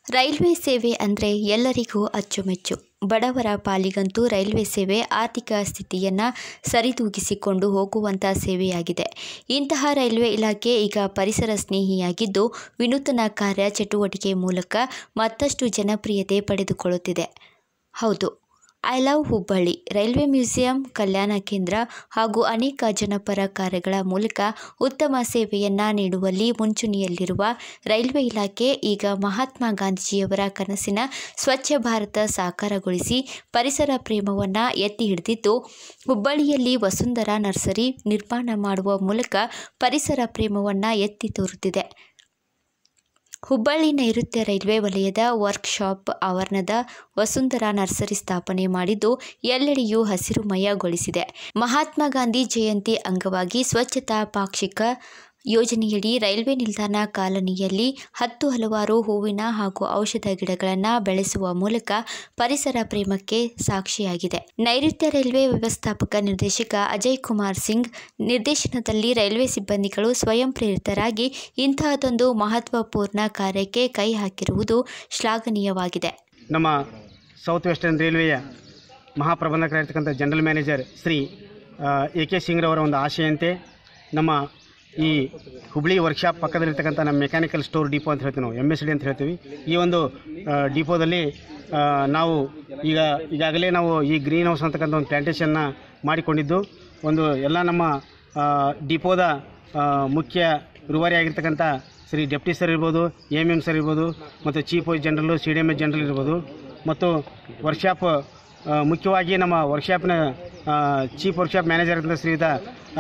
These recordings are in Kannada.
ರೈಲ್ವೆ ಸೇವೆ ಅಂದರೆ ಎಲ್ಲರಿಗೂ ಅಚ್ಚುಮೆಚ್ಚು ಬಡವರ ಪಾಲಿಗಂತೂ ರೈಲ್ವೆ ಸೇವೆ ಆರ್ಥಿಕ ಸ್ಥಿತಿಯನ್ನು ಸರಿದೂಗಿಸಿಕೊಂಡು ಹೋಗುವಂಥ ಸೇವೆಯಾಗಿದೆ ಇಂತಹ ರೈಲ್ವೆ ಇಲಾಖೆ ಈಗ ಪರಿಸರ ಸ್ನೇಹಿಯಾಗಿದ್ದು ವಿನೂತನ ಕಾರ್ಯ ಚಟುವಟಿಕೆ ಮೂಲಕ ಮತ್ತಷ್ಟು ಜನಪ್ರಿಯತೆ ಪಡೆದುಕೊಳ್ಳುತ್ತಿದೆ ಹೌದು I love Hubballi railway museum ಕಲ್ಯಾಣ ಕೇಂದ್ರ ಹಾಗೂ ಅನೇಕ ಜನಪರ ಕಾರ್ಯಗಳ ಮೂಲಕ ಉತ್ತಮ ಸೇವೆಯನ್ನು ನೀಡುವಲ್ಲಿ ಮುಂಚೂಣಿಯಲ್ಲಿರುವ ರೈಲ್ವೆ ಇಲಾಖೆ ಈಗ ಮಹಾತ್ಮ ಗಾಂಧೀಜಿಯವರ ಕನಸಿನ ಸ್ವಚ್ಛ ಭಾರತ ಸಾಕಾರಗೊಳಿಸಿ ಪರಿಸರ ಪ್ರೇಮವನ್ನು ಎತ್ತಿ ಹಿಡಿದಿದ್ದು ಹುಬ್ಬಳ್ಳಿಯಲ್ಲಿ ವಸುಂಧರಾ ನರ್ಸರಿ ನಿರ್ಮಾಣ ಮಾಡುವ ಮೂಲಕ ಪರಿಸರ ಪ್ರೇಮವನ್ನು ಎತ್ತಿ ತೋರುತ್ತಿದೆ ಹುಬ್ಬಳ್ಳಿ ನೈಋತ್ಯ ರೈಲ್ವೆ ವಲಯದ ವರ್ಕ್ಶಾಪ್ ಆವರಣದ ವಸುಂಧರಾ ನರ್ಸರಿ ಸ್ಥಾಪನೆ ಮಾಡಿದ್ದು ಎಲ್ಲೆಡೆಯೂ ಹಸಿರುಮಯಗೊಳಿಸಿದೆ ಮಹಾತ್ಮ ಗಾಂಧಿ ಜಯಂತಿ ಅಂಗವಾಗಿ ಸ್ವಚ್ಛತಾ ಪಾಕ್ಷಿಕ ಯೋಜನೆಯಡಿ ರೈಲ್ವೆ ನಿಲ್ದಾಣ ಕಾಲನಿಯಲ್ಲಿ ಹತ್ತು ಹಲವಾರು ಹೂವಿನ ಹಾಗೂ ಔಷಧ ಗಿಡಗಳನ್ನು ಬೆಳೆಸುವ ಮೂಲಕ ಪರಿಸರ ಪ್ರೇಮಕ್ಕೆ ಸಾಕ್ಷಿಯಾಗಿದೆ ನೈಋತ್ಯ ರೈಲ್ವೆ ವ್ಯವಸ್ಥಾಪಕ ನಿರ್ದೇಶಕ ಅಜಯ್ ಕುಮಾರ್ ಸಿಂಗ್ ನಿರ್ದೇಶನದಲ್ಲಿ ರೈಲ್ವೆ ಸಿಬ್ಬಂದಿಗಳು ಸ್ವಯಂ ಪ್ರೇರಿತರಾಗಿ ಇಂತಹದೊಂದು ಮಹತ್ವಪೂರ್ಣ ಕಾರ್ಯಕ್ಕೆ ಕೈ ಹಾಕಿರುವುದು ಶ್ಲಾಘನೀಯವಾಗಿದೆ ನಮ್ಮ ಸೌತ್ ವೆಸ್ಟರ್ನ್ ರೈಲ್ವೆಯ ಮಹಾಪ್ರಬಂಧಕರಾಗಿರ್ತಕ್ಕಂಥ general manager Shri A K ಸಿಂಗ್ರವರ ಒಂದು ಆಶೆಯಂತೆ ನಮ್ಮ ಈ ಹುಬ್ಳಿ ವರ್ಕ್ಶಾಪ್ ಪಕ್ಕದಲ್ಲಿರ್ತಕ್ಕಂಥ ನಮ್ಮ ಮೆಕ್ಯಾನಿಕಲ್ ಸ್ಟೋರ್ ಡಿಪೋ ಅಂತ ಹೇಳ್ತೀವಿ ನಾವು ಎಮ್ ಎಸ್ ಡಿ ಅಂತ ಹೇಳ್ತೀವಿ ಈ ಒಂದು ಆ, ಡಿಪೋದಲ್ಲಿ ಆ, ನಾವು ಈಗ ಈಗಾಗಲೇ ನಾವು ಈ ಗ್ರೀನ್ ಹೌಸ್ ಅಂತಕ್ಕಂಥ ಒಂದು ಪ್ಲ್ಯಾಂಟೇಷನ್ನ ಮಾಡಿಕೊಂಡಿದ್ದು ಒಂದು ಎಲ್ಲ ನಮ್ಮ ಆ, ಡಿಪೋದ ಆ, ಮುಖ್ಯ ರೂವಾರಿ ಆಗಿರ್ತಕ್ಕಂಥ ಶ್ರೀ ಡೆಪ್ಟಿ ಸರ್ ಇರ್ಬೋದು ಎಮ್ ಎಮ್ ಸರ್ ಇರ್ಬೋದು ಮತ್ತು chief vice general C D M S general ಇರ್ಬೋದು ಮತ್ತು ವರ್ಕ್ಶಾಪ್ ಆ, ಮುಖ್ಯವಾಗಿ ನಮ್ಮ ವರ್ಕ್ಶಾಪ್ನ ಚೀಫ್ ವರ್ಕ್ಶಾಪ್ ಮ್ಯಾನೇಜರ್ ಅಂತ ಶ್ರೀಯುತ ಆ,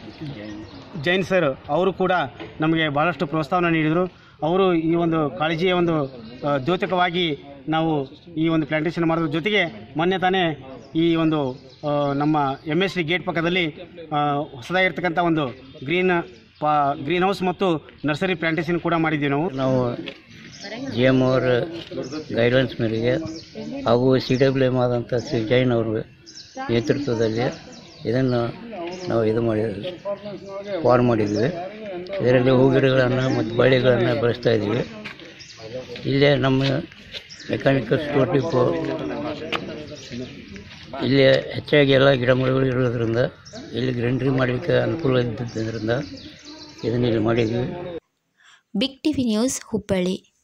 ಜೈನ್ ಸರ್ ಅವರು ಕೂಡ ನಮಗೆ ಭಾಳಷ್ಟು ಪ್ರೋತ್ಸಾಹವನ್ನು ನೀಡಿದರು ಅವರು ಈ ಒಂದು ಕಾಳಜಿಯ ಒಂದು ಆ, ದ್ಯೋತಕವಾಗಿ ನಾವು ಈ ಒಂದು ಪ್ಲಾಂಟೇಷನ್ ಮಾಡೋದ್ರ ಜೊತೆಗೆ ಮೊನ್ನೆ ತಾನೇ ಈ ಒಂದು ಆ, ನಮ್ಮ ಎಮ್ ಎಸ್ ಡಿ ಗೇಟ್ ಪಕ್ಕದಲ್ಲಿ ಆ, ಹೊಸದಾಗಿರ್ತಕ್ಕಂಥ ಒಂದು ಗ್ರೀನ್ ಪಾ ಗ್ರೀನ್ ಹೌಸ್ ಮತ್ತು ನರ್ಸರಿ ಪ್ಲಾಂಟೇಷನ್ ಕೂಡ ಮಾಡಿದ್ದೀವಿ ನಾವು ನಾವು ಜಿ ಎಮ್ ಅವರ ಗೈಡ್ಲೈನ್ಸ್ ಮೇರೆಗೆ ಹಾಗೂ ಸಿ ಡಬ್ಲ್ಯೂ ಎಮ್ ಆದಂಥ ಶ್ರೀ ಜೈನ್ ಅವರ ನೇತೃತ್ವದಲ್ಲಿ ಇದನ್ನು ನಾವು ಇದು ಮಾಡಿದ್ವಿ ಫಾರ್ಮ್ ಮಾಡಿದ್ವಿ ಇದರಲ್ಲಿ ಹೂ ಗಿಡಗಳನ್ನು ಮತ್ತು ಬಳ್ಳಿಗಳನ್ನು ಬೆಳೆಸ್ತಾ ಇದ್ದೀವಿ ಇಲ್ಲೇ ನಮ್ಮ ಮೆಕ್ಯಾನಿಕಲ್ ಸ್ಟೋರ್ ಡಿಪೋ ಇಲ್ಲಿ ಹೆಚ್ಚಾಗಿ ಎಲ್ಲ ಗಿಡ ಮರಗಳು ಇರೋದ್ರಿಂದ ಇಲ್ಲಿ ಗ್ರೀನ್ರಿ ಮಾಡಲಿಕ್ಕೆ ಅನುಕೂಲ ಇದ್ದಿದ್ದರಿಂದ ಇದನ್ನು ಇಲ್ಲಿ ಮಾಡಿದ್ವಿ ಬಿಗ್ ಟಿವಿ ನ್ಯೂಸ್ ಹುಬ್ಬಳ್ಳಿ